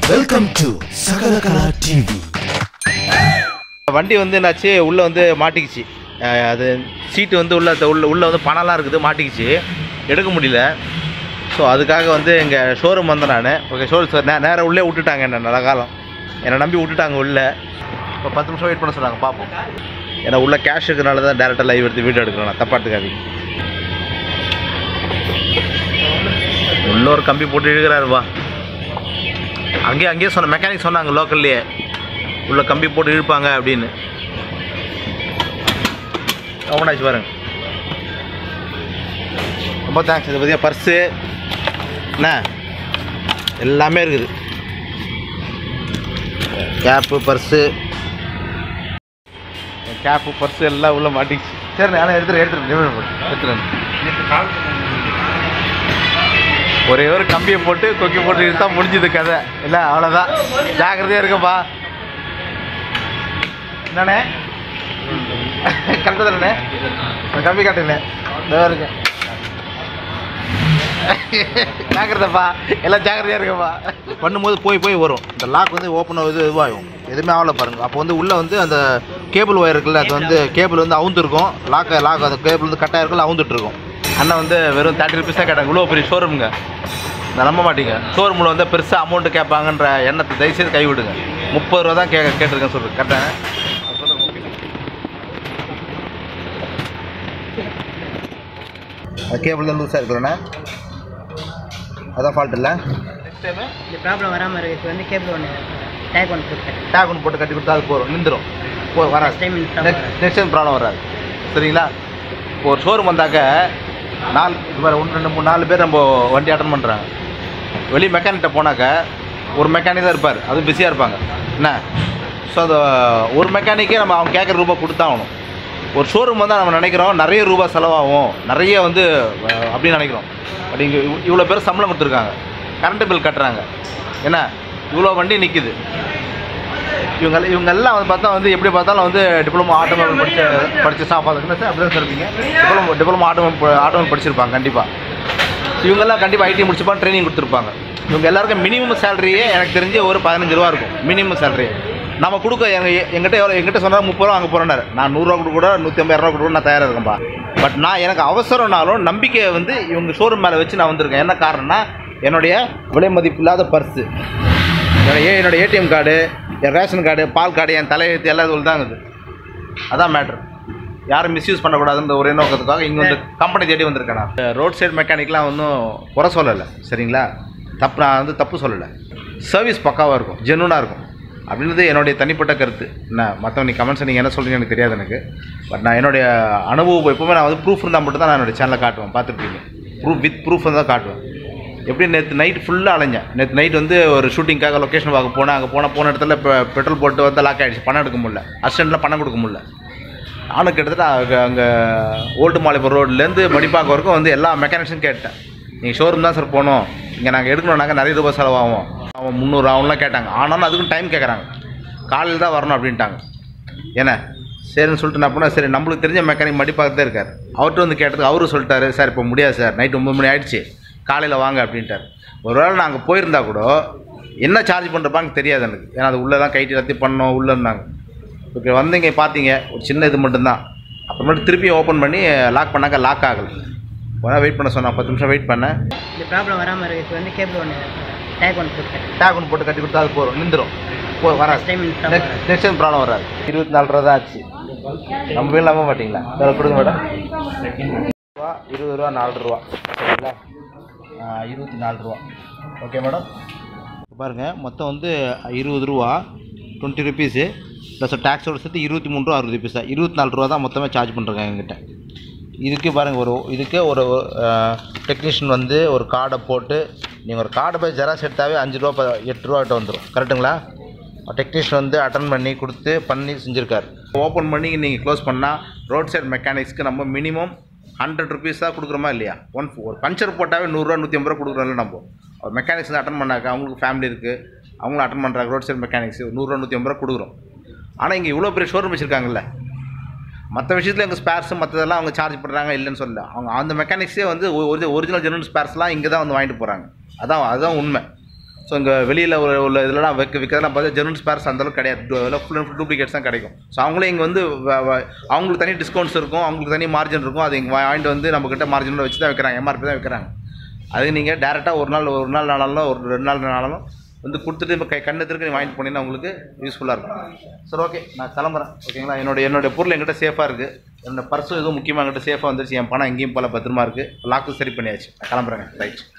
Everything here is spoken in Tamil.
வெல்கம் டு சகலகலா டிவி வண்டி வந்து என்னாச்சு உள்ளே வந்து மாட்டிக்கிச்சு அஹ் அது சீட்டு வந்து உள்ள உள்ள உள்ளே வந்து பணம்லாம் இருக்குது மாட்டிக்கிச்சு எடுக்க முடியல ஸோ அதுக்காக வந்து எங்கள் ஷோரூம் வந்தேன் நான் ஓகே ஷோரூம் சார் நே நேராக உள்ளே விட்டுட்டாங்க என்ன நல்ல காலம் என்னை நம்பி விட்டுட்டாங்க உள்ளே இப்போ பத்து நிமிஷம் வெயிட் பண்ண சொன்னாங்க பார்ப்போம் ஏன்னா உள்ள கேஷ் இருக்கிறனால தான் டேரெக்டாக லைவ் எடுத்து வீடியோ எடுக்கிறேன் நான் தப்பா எடுத்துக்காதீங்க உள்ள ஒரு கம்பி போட்டு இழுக்கிறாருப்பா அங்கேயே அங்கேயே சொன்ன மெக்கானிக் சொன்னாங்க லோக்கல்லையே உள்ள கம்பி போட்டு இழுப்பாங்க அப்படின்னு கவனாச்சு பாருங்க ரொம்ப தேங்க்ஸ் இது பற்றியா பர்ஸு என்ன எல்லாமே இருக்குது கேப்பு பர்ஸு கேப்பு பர்ஸு எல்லாம் உள்ள மாட்டிச்சு சரி நான் எடுத்துரு எடுத்துரு எடுத்துரு ஒரே ஒரு கம்பியை போட்டு கொக்கி போட்டு இழுத்தா முடிஞ்சுது கதை இல்லை அவ்வளோதான் ஜாக்கிரதையாக இருக்கப்பா என்னண்ணே கரெக்டாக தானே அந்த கம்பி காட்டுங்களே இதோ இருக்கு ஜாக்கிரதைப்பா எல்லாம் ஜாக்கிரதையாக இருக்கப்பா பண்ணும்போது போய் போய் வரும் இந்த லாக் வந்து ஓப்பன் ஆகுது இதுவாகும் எதுவுமே ஆகல பாருங்க அப்போ வந்து உள்ளே வந்து அந்த கேபிள் ஒயர் இருக்குல்ல அது வந்து கேபிள் வந்து அவுந்துருக்கும் லாக் லாக் அந்த கேபிள் வந்து கட்டாக இருக்குல்ல அவுந்துட்டு இருக்கும் அண்ணன் வந்து வெறும் தேர்ட்டி ருபீஸ் தான் கேட்டாங்க இவ்வளோ பெரிய ஷோரூமுங்க நான் நம்ப மாட்டீங்க ஷோரூமில் வந்து பெருசாக அமௌண்ட்டு கேட்பாங்கன்ற எண்ணத்தை தயவுசெய்து கைவிடுங்க முப்பது ரூபா தான் கே கேட்டிருக்கேன்னு சொல்லுங்க கரெக்டாக கேபிள் தான் லூஸாக இருக்குல்லண்ணா அதான் ஃபால்ட் இல்லை இந்த ப்ராப்ளம் வராமல் இருக்கு வந்து கேபிள் ஒன்று டேக் ஒன்று கொடுத்தேன் டேக் ஒன்று போட்டு கட்டி கொடுத்தா அது போகிறோம் நின்றுடும் போ வராது Next time இந்த problem வராது. நெக்ஸ்ட் டைம் ப்ராப்ளம் வராது சரிங்களா இப்போ ஒரு ஷோரூம் வந்தாக்க நாலு இது மாதிரி ஒன்று ரெண்டு மூணு நாலு பேர் நம்ம வண்டி அட்டன் பண்ணுறாங்க வெளியே மெக்கானிக்கிட்ட போனாக்க ஒரு மெக்கானிக் தான் இருப்பார் அதுவும் பிஸியாக இருப்பாங்க என்ன ஸோ அது ஒரு மெக்கானிக்கே நம்ம அவங்க கேட்குற ரூபாய் கொடுத்தாகணும் ஒரு ஷோரூம் வந்தால் நம்ம நினைக்கிறோம் நிறைய ரூபாய் செலவாகும் நிறைய வந்து அஹ், அப்படின்னு நினைக்கிறோம் பட் இங்கே இவ்வளோ பேர் சம்பளம் கொடுத்துருக்காங்க கரண்ட் பில் கட்டுறாங்க என்ன இவ்வளோ வண்டி நிற்கிது இவங்க இவங்க எல்லாம் வந்து பார்த்தா வந்து எப்படி பார்த்தாலும் வந்து டிப்ளமோ ஆட்டோமொபைல் படிச்ச படிச்ச ஸ்டாஃப் என்ன சார் அப்படி தான் இருப்பீங்க டிப்ளமோ டிப்ளமோ ஆட்டோமொபைல் ஆட்டோமொபைல் படிச்சிருப்பாங்க கண்டிப்பாக இவங்கெல்லாம் கண்டிப்பாக ஐடி முடிச்சுப்பாங்க ட்ரைனிங் கொடுத்துருப்பாங்க இவங்க எல்லாருக்கும் மினிமம் சேலரியே எனக்கு தெரிஞ்சு ஒரு பதினஞ்சு ரூபா இருக்கும் மினிமம் சேலரி நம்ம கொடுக்க எங்க எங்கிட்ட எவ்வளோ எங்கிட்ட சொன்னால் முப்பது ரூபா அங்கே போகிறேன்னாரு நான் நூறுரூவா கொடுக்க கூட நூற்றி ஐம்பது ரூபா கொடுக்க கூட நான் தயாராக இருக்கேன்ப்பா பட் நான் எனக்கு அவசரம்னாலும் நம்பிக்கையை வந்து இவங்க ஷோரூம் மேலே வச்சு நான் வந்திருக்கேன் என்ன காரணம்னா என்னுடைய விலை மதிப்பு இல்லாத பர்ஸு என்னுடைய என்னோட ஏடிஎம் கார்டு என் ரேஷன் கார்டு பால் கார்டு என் தலையெழுத்து எல்லாம் இது தான் இருக்குது அதான் மேட்ரு யாரும் மிஸ்யூஸ் பண்ணக்கூடாதுன்ற ஒரே நோக்கத்துக்காக இங்கே வந்து கம்பெனி தேடி வந்திருக்கேன் நான் ரோட் சைடு மெக்கானிக்லாம் ஒன்றும் குறை சொல்லலை சரிங்களா தப்பு நான் வந்து தப்பு சொல்லலை சர்வீஸ் பக்காவாக இருக்கும் ஜென்யூனாக இருக்கும் அப்படின்றது என்னுடைய தனிப்பட்ட கருத்து என்ன மற்றவங்க நீ கமெண்ட்ஸ் நீங்கள் என்ன சொல்கிறீங்க எனக்கு தெரியாது எனக்கு பட் நான் என்னுடைய அனுபவம் எப்போவுமே நான் வந்து ப்ரூஃப் இருந்தால் மட்டும் தான் நான் என்னுடைய சேனலில் காட்டுவேன் பார்த்துருப்பீங்க ப்ரூஃப் வித் ப்ரூஃப் தான் காட்டுவேன் எப்படி நேற்று நைட் ஃபுல்லாக அலைஞ்சேன் நேற்று நைட் வந்து ஒரு ஷூட்டிங்காக லொக்கேஷன் பார்க்க போனேன் அங்கே போன போன இடத்துல இப்போ பெட்ரோல் போட்டு வந்து லாக் ஆகிடுச்சு பணம் எடுக்க முடியல அசிஸ்டண்ட்டில் பணம் கொடுக்க முடியல நானும் கிட்டத்தட்ட அங்கே அங்கே ஓல்டு மாலிபுரம் ரோட்லேருந்து மடிப்பாக்கம் வரைக்கும் வந்து எல்லா மெக்கானிக்ஸும் கேட்டேன் நீங்கள் ஷோரூம் தான் சார் போகணும் இங்கே நாங்கள் எடுக்கணும்னாக்க நிறைய ரூபாய் செலவாகும் அவன் முந்நூறு ஆகும்லாம் கேட்டாங்க ஆனாலும் அதுக்கும் டைம் கேட்குறாங்க காலையில் தான் வரணும் அப்படின்ட்டாங்க என்ன சரின்னு சொல்லிட்டு நான் போனால் சரி நம்மளுக்கு தெரிஞ்ச மெக்கானிக் மடிப்பாக தான் இருக்கார் அவர்கிட்ட வந்து கேட்டதுக்கு அவரும் சொல்லிட்டாரு சார் இப்போ முடியாது சார் நைட் ஒம்பது மணி ஆயிடுச்சு காலையில் வாங்க அப்படின்ட்டார் ஒருவேளை நாங்கள் போயிருந்தா கூட என்ன சார்ஜ் பண்ணுறப்பாங்க தெரியாது எனக்கு ஏன்னா அது உள்ளே தான் கைட்டு எல்லாத்தையும் பண்ணோம் உள்ளே இருந்தாங்க ஓகே வந்தீங்க பார்த்தீங்க ஒரு சின்ன இது மட்டும்தான் அப்புறமேட்டு திருப்பி ஓப்பன் பண்ணி லாக் பண்ணாக்க லாக் ஆகலை கொஞ்சம் வெயிட் பண்ண சொன்னேன் பத்து நிமிஷம் வெயிட் பண்ணேன் இந்த ப்ராப்ளம் வராமல் இருக்கு வந்து கேபிள் ஒன்று டேக் ஒன்று கொடுத்தேன் டேக் ஒன்று போட்டு கட்டி கொடுத்தா அது போகிறோம் நின்றுடும் போ வராது Next time இந்த problem next next time problem வராது இருபத்தி நாலு ரூபா தான் ஆச்சு நம்ம வீட்டில் நம்ப மாட்டிங்களா வேறு கொடுங்க மேடம் ரூபா இருபது ரூபா நாலு ரூபா சரிங்களா ஆ, இருபத்தி நாலு ரூபா ஓகே மேடம் பாருங்கள் மொத்தம் வந்து இருபது ரூபா டுவெண்ட்டி ருபீஸு ப்ளஸ் டேக்ஸோட சேர்த்து இருபத்தி மூணு ரூபா அறுபது பைசா இருபத்தி நாலு ரூபா தான் மொத்தமாக சார்ஜ் பண்ணுறாங்க எங்கிட்ட இதுக்கு பாருங்கள் ஒரு இதுக்கு ஒரு டெக்னீஷியன் வந்து ஒரு கார்டை போட்டு நீங்கள் ஒரு கார்டை போய் ஜெராக்ஸ் எடுத்தாவே அஞ்சு ரூபா ப- எட்டு ரூபா கிட்ட வந்துடும் கரெக்டுங்களா டெக்னீஷியன் வந்து அட்டன் பண்ணி கொடுத்து பண்ணி செஞ்சுருக்காரு ஓப்பன் பண்ணி நீங்கள் க்ளோஸ் பண்ணால் ரோட் சைடு மெக்கானிக்ஸ்க்கு நம்ம மினிமம் ஹண்ட்ரட் ருபீஸ் தான் கொடுக்குறோமா இல்லையா ஒன் ஒரு பஞ்சர் போட்டாவே நூறுரூவா நூற்றி ஐம்பது ரூபா கொடுக்குறோம்ல நம்ம ஒரு மெக்கானிக்ஸ் அட்டன் பண்ணாக்க அவங்களுக்கு ஃபேமிலி இருக்குது அவங்களும் அட்டன் பண்ணுறாங்க ரோட் சைடு மெக்கானிக்ஸ் நூறுரூவா நூற்றி ஐம்பது ரூபா கொடுக்குறோம் ஆனால் இங்கே இவ்வளோ பெரிய ஷோரூம் வச்சுருக்காங்கல்ல மற்ற விஷயத்தில் எங்கள் ஸ்பேர்ஸு மற்றதெல்லாம் அவங்க சார்ஜ் பண்ணுறாங்க இல்லைன்னு சொல்லல அவங்க அந்த மெக்கானிக்ஸே வந்து ஒரிஜினல் ஜெனரல் ஸ்பேர்ஸ்லாம் இங்கே தான் வந்து வாங்கிட்டு போகிறாங்க அதான் அதுதான் உண்மை ஸோ இங்கே வெளியில் உள்ள உள்ள இதெல்லாம் வைக்க விற்கிறதெல்லாம் பார்த்தா ஜெர்மன் ஸ்பேர்ஸ் அந்தளவுக்கு கிடையாது எல்லாம் ஃபுல் அண்ட் ஃபுல் டூப்ளிகேட்ஸ் தான் கிடைக்கும் ஸோ அவங்களே இங்கே வந்து வ- வ- அவங்களுக்கு தனி டிஸ்கவுண்ட்ஸ் இருக்கும் அவங்களுக்கு தனி மார்ஜின் இருக்கும் அது இங்கே வாங்கிட்டு வந்து நம்மக்கிட்ட மார்ஜினோட வச்சு தான் விற்கிறாங்க எம்ஆர்பி தான் விற்கிறாங்க அது நீங்கள் டேரெக்டாக ஒரு நாள் ஒரு நாள் ஆனாலும் ஒரு ரெண்டு நாள் ஆனாலும் வந்து கொடுத்துட்டு இப்போ கை கண்ணத்திற்கு நீ வாங்கிட்டு போனீங்கன்னா உங்களுக்கு யூஸ்ஃபுல்லாக இருக்கும் சரி ஓகே நான் கிளம்புறேன் ஓகேங்களா என்னோட என்னோட பொருள் என்கிட்ட சேஃபாக இருக்குது என்னோட பர்ஸும் எதுவும் முக்கியமாக என்கிட்ட சேஃபாக வந்துருச்சு என் பணம் எங்கேயும் போல பத்திரமா இருக்குது லாக்கும் சரி பண்ணியாச்சு நான் கிளம்புறேங்க ரைட்